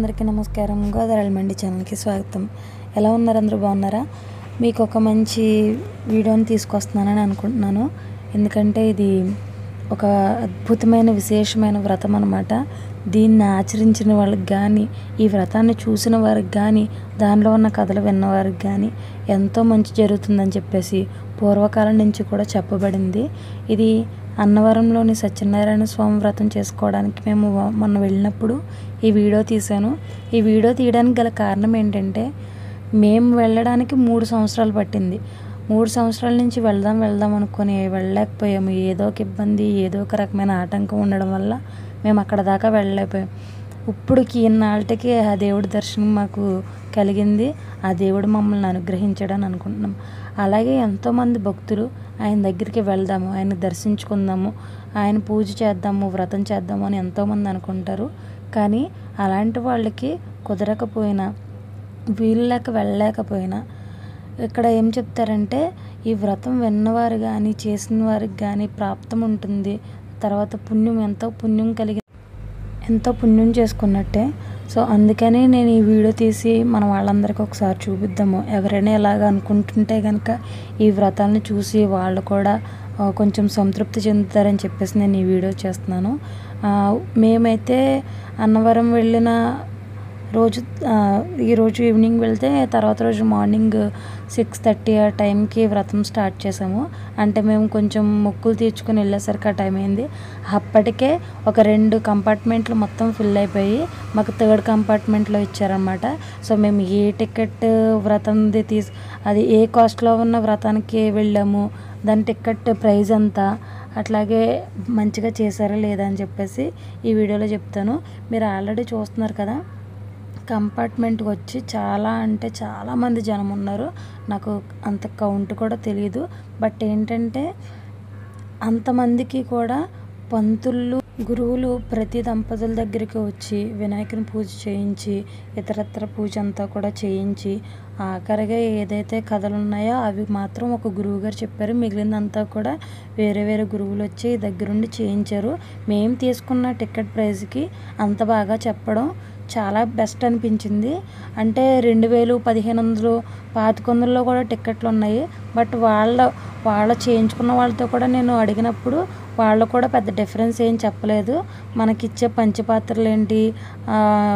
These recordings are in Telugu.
అందరికీ నమస్కారం గోదావరి మండి ఛానల్కి స్వాగతం ఎలా ఉన్నారు అందరూ బాగున్నారా మీకు ఒక మంచి వీడియోని తీసుకొస్తున్నానని అనుకుంటున్నాను ఎందుకంటే ఇది ఒక అద్భుతమైన విశేషమైన వ్రతం అనమాట దీన్ని ఆచరించిన వాళ్ళకి కానీ ఈ వ్రతాన్ని చూసిన వారికి కానీ దానిలో ఉన్న కథలు విన్న వారికి కానీ ఎంతో మంచి జరుగుతుందని చెప్పేసి పూర్వకాలం నుంచి కూడా చెప్పబడింది ఇది అన్నవరంలోని సత్యనారాయణ స్వామి వ్రతం చేసుకోవడానికి మేము వ- మొన్న వెళ్ళినప్పుడు ఈ వీడియో తీశాను ఈ వీడియో తీయడానికి గల కారణం ఏంటంటే మేము వెళ్ళడానికి మూడు సంవత్సరాలు పట్టింది మూడు సంవత్సరాల నుంచి వెళ్దాం వెళ్దాం అనుకొని వెళ్ళలేకపోయాము ఏదో ఒక ఇబ్బంది ఏదో ఒక రకమైన ఆటంకం ఉండడం వల్ల మేము అక్కడ దాకా వెళ్ళలేకపోయాం ఇప్పుడుకి ఇన్నాళ్ళకి ఆ దేవుడి దర్శనం మాకు కలిగింది ఆ దేవుడు మమ్మల్ని అనుగ్రహించాడని అనుకుంటున్నాం అలాగే ఎంతోమంది భక్తులు ఆయన దగ్గరికి వెళ్దాము ఆయన దర్శించుకుందాము ఆయన పూజ చేద్దాము వ్రతం చేద్దాము అని ఎంతోమంది అనుకుంటారు కానీ అలాంటి వాళ్ళకి కుదరకపోయినా వీలు లేక వెళ్ళలేకపోయినా ఇక్కడ ఏం చెప్తారంటే ఈ వ్రతం విన్నవారు కానీ చేసిన వారికి కానీ ప్రాప్తం ఉంటుంది తర్వాత పుణ్యం ఎంతో పుణ్యం కలిగి ఎంతో పుణ్యం చేసుకున్నట్టే సో అందుకని నేను ఈ వీడియో తీసి మన వాళ్ళందరికీ ఒకసారి చూపిద్దాము ఎవరైనా ఇలాగ అనుకుంటుంటే కనుక ఈ వ్రతాన్ని చూసి వాళ్ళు కూడా ఆ, కొంచెం సంతృప్తి చెందుతారని చెప్పేసి నేను ఈ వీడియో చేస్తున్నాను ఆ, మేమైతే అన్నవరం వెళ్ళిన రోజు ఆ, ఈ రోజు ఈవినింగ్ వెళ్తే తర్వాత రోజు మార్నింగ్ సిక్స్ థర్టీ ఆ టైంకి వ్రతం స్టార్ట్ చేసాము అంటే మేము కొంచెం మొక్కులు తీర్చుకొని వెళ్ళేసరికి ఆ టైం అయింది అప్పటికే ఒక రెండు కంపార్ట్మెంట్లు మొత్తం ఫిల్ అయిపోయి మాకు థర్డ్ కంపార్ట్మెంట్లో ఇచ్చారనమాట సో మేము ఏ టికెట్ వ్రతంది తీసు అది ఏ కాస్ట్లో ఉన్న వ్రతానికి వెళ్ళాము దాని టికెట్ ప్రైస్ ఎంత అట్లాగే మంచిగా చేశారా లేదా అని చెప్పేసి ఈ వీడియోలో చెప్తాను మీరు ఆల్రెడీ చూస్తున్నారు కదా కంపార్ట్మెంట్కి వచ్చి చాలా అంటే చాలా మంది జనం ఉన్నారు నాకు అంత కౌంట్ కూడా తెలియదు బట్ ఏంటంటే అంతమందికి కూడా పంతుళ్ళు గురువులు ప్రతి దంపతుల దగ్గరికి వచ్చి వినాయకుని పూజ చేయించి ఇతరత్ర పూజ అంతా కూడా చేయించి ఆఖరిగా ఏదైతే కథలు ఉన్నాయో అవి మాత్రం ఒక గురువు గారు చెప్పారు మిగిలినంతా కూడా వేరే వేరే గురువులు వచ్చి దగ్గరుండి చేయించారు మేము తీసుకున్న టికెట్ ప్రైస్కి అంత బాగా చెప్పడం చాలా బెస్ట్ అనిపించింది అంటే రెండు వేలు పదిహేను వందలు పాతిక వందల్లో కూడా టికెట్లు ఉన్నాయి బట్ వాళ్ళ వాళ్ళ చేయించుకున్న వాళ్ళతో కూడా నేను అడిగినప్పుడు వాళ్ళు కూడా పెద్ద డిఫరెన్స్ ఏం చెప్పలేదు మనకిచ్చే పంచపాత్రలు ఏంటి ఆ,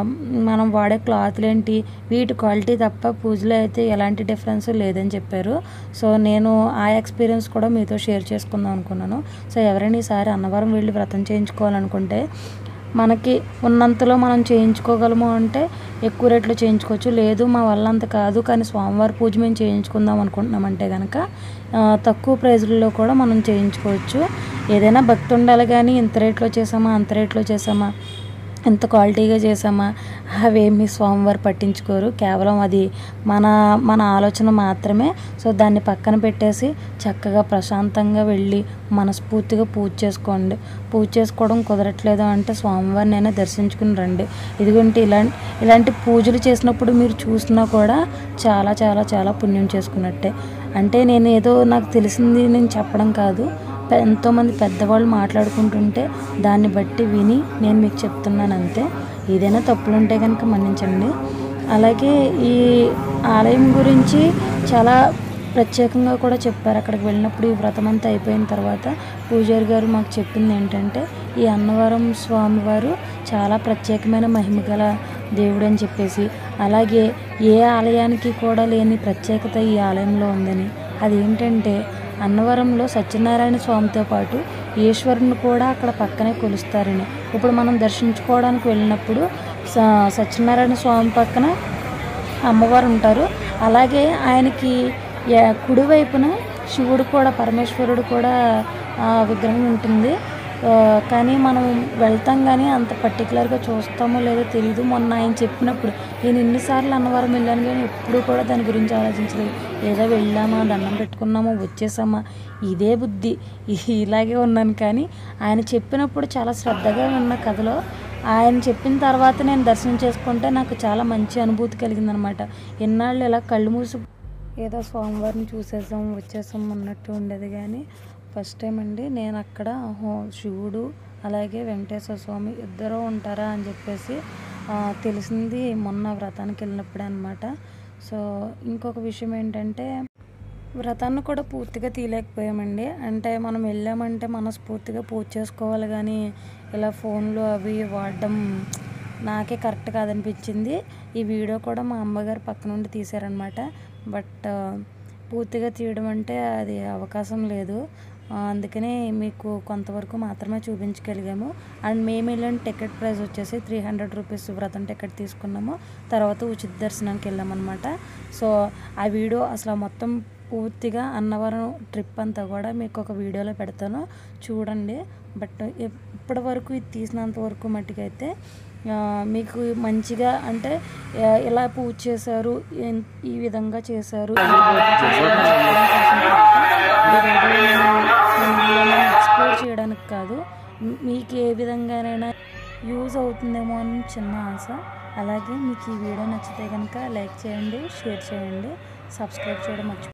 మనం వాడే క్లాత్లు ఏంటి వీటి క్వాలిటీ తప్ప పూజలో అయితే ఎలాంటి డిఫరెన్స్ లేదని చెప్పారు సో నేను ఆ ఎక్స్పీరియన్స్ కూడా మీతో షేర్ చేసుకుందాం అనుకున్నాను సో ఎవరైనా ఈసారి అన్నవరం వెళ్ళి వ్రతం చేయించుకోవాలనుకుంటే మనకి ఉన్నంతలో మనం చేయించుకోగలము అంటే ఎక్కువ రేట్లో చేయించుకోవచ్చు లేదు మా వల్ల అంత కాదు కానీ స్వామివారి పూజ మేము చేయించుకుందాం అనుకుంటున్నామంటే కనుక ఆ, తక్కువ ప్రైజ్లలో కూడా మనం చేయించుకోవచ్చు ఏదైనా భక్తి ఉండాలి కానీ ఇంత రేట్లో చేసామా అంత రేట్లో చేసామా ఎంత క్వాలిటీగా చేసామా అవేమి స్వామివారు పట్టించుకోరు కేవలం అది మన మన ఆలోచన మాత్రమే సో దాన్ని పక్కన పెట్టేసి చక్కగా ప్రశాంతంగా వెళ్ళి మనస్ఫూర్తిగా పూజ చేసుకోండి పూజ చేసుకోవడం కుదరట్లేదు అంటే స్వామివారిని అయినా దర్శించుకుని రండి ఇదిగోంటి ఇలాంటి ఇలాంటి పూజలు చేసినప్పుడు మీరు చూసినా కూడా చాలా చాలా చాలా పుణ్యం చేసుకున్నట్టే అంటే నేను ఏదో నాకు తెలిసింది నేను చెప్పడం కాదు పె- ఎంతోమంది పెద్దవాళ్ళు మాట్లాడుకుంటుంటే దాన్ని బట్టి విని నేను మీకు చెప్తున్నాను అంతే ఏదైనా తప్పులు ఉంటే కనుక మన్నించండి అలాగే ఈ ఆలయం గురించి చాలా ప్రత్యేకంగా కూడా చెప్పారు అక్కడికి వెళ్ళినప్పుడు ఈ వ్రతం అంతా అయిపోయిన తర్వాత పూజారి గారు మాకు చెప్పింది ఏంటంటే ఈ అన్నవరం స్వామివారు చాలా ప్రత్యేకమైన మహిమ గల దేవుడు అని చెప్పేసి అలాగే ఏ ఆలయానికి కూడా లేని ప్రత్యేకత ఈ ఆలయంలో ఉందని అదేంటంటే అన్నవరంలో సత్యనారాయణ స్వామితో పాటు ఈశ్వరుని కూడా అక్కడ పక్కనే కొలుస్తారని ఇప్పుడు మనం దర్శించుకోవడానికి వెళ్ళినప్పుడు స- సత్యనారాయణ స్వామి పక్కన అమ్మవారు ఉంటారు అలాగే ఆయనకి ఎ- కుడివైపున శివుడు కూడా పరమేశ్వరుడు కూడా ఆ, విగ్రహం ఉంటుంది ఆ, కానీ మనం వెళ్తాం కానీ అంత పర్టికులర్గా చూస్తామో లేదో తెలియదు మొన్న ఆయన చెప్పినప్పుడు నేను ఎన్నిసార్లు అన్నవరం వెళ్ళాను కానీ ఎప్పుడు కూడా దాని గురించి ఆలోచించలేదు ఏదో వెళ్ళామా దండం పెట్టుకున్నామా వచ్చేసామా ఇదే బుద్ధి ఇ- ఇలాగే ఉన్నాను కానీ ఆయన చెప్పినప్పుడు చాలా శ్రద్ధగా ఉన్న కథలో ఆయన చెప్పిన తర్వాత నేను దర్శనం చేసుకుంటే నాకు చాలా మంచి అనుభూతి కలిగిందనమాట ఎన్నాళ్ళు ఇలా కళ్ళు మూసి ఏదో స్వామివారిని చూసేసాం వచ్చేసాం అన్నట్టు ఉండేది కానీ ఫస్ట్ టైం అండి నేను అక్కడ హో- శివుడు అలాగే వెంకటేశ్వర స్వామి ఇద్దరు ఉంటారా అని చెప్పేసి ఆ, తెలిసింది మొన్న వ్రతానికి వెళ్ళినప్పుడే అనమాట సో ఇంకొక విషయం ఏంటంటే వ్రతాన్ని కూడా పూర్తిగా తీయలేకపోయామండి అంటే మనం వెళ్ళామంటే మనస్ఫూర్తిగా పూజ చేసుకోవాలి కానీ ఇలా ఫోన్లు అవి వాడడం నాకే కరెక్ట్ కాదనిపించింది ఈ వీడియో కూడా మా అమ్మగారు పక్క నుండి తీశారనమాట బట్ పూర్తిగా తీయడం అంటే అది అవకాశం లేదు ఆ, అందుకనే మీకు కొంతవరకు మాత్రమే చూపించగలిగాము అండ్ మేము వెళ్ళిన టికెట్ ప్రైస్ వచ్చేసి త్రీ హండ్రెడ్ రూపీస్ వ్రతం టికెట్ తీసుకున్నాము తర్వాత ఉచిత దర్శనానికి వెళ్ళామన్నమాట సో ఆ వీడియో అసలు మొత్తం పూర్తిగా అన్నవరం ట్రిప్ అంతా కూడా మీకు ఒక వీడియోలో పెడతాను చూడండి బట్ ఇప్- ఇప్పటి వరకు ఇది తీసినంత వరకు మట్టుకైతే ఆ, మీకు మంచిగా అంటే ఆ, ఇలా పూజ చేశారు ఎన్- ఈ విధంగా చేశారు ఈ విధంగా చేశారు అని చెప్పడం కోసం తప్ప ఈ వీడియో నేను మిమ్మల్ని ఎక్స్ప్లోర్ చేయడానికి కాదు మీ- మీకు ఏ విధంగానైనా యూజ్ అవుతుందేమో అని చిన్న ఆశ అలాగే మీకు ఈ వీడియో నచ్చితే కనుక లైక్ చేయండి షేర్ చేయండి సబ్స్క్రైబ్ చేయడం మర్చిపో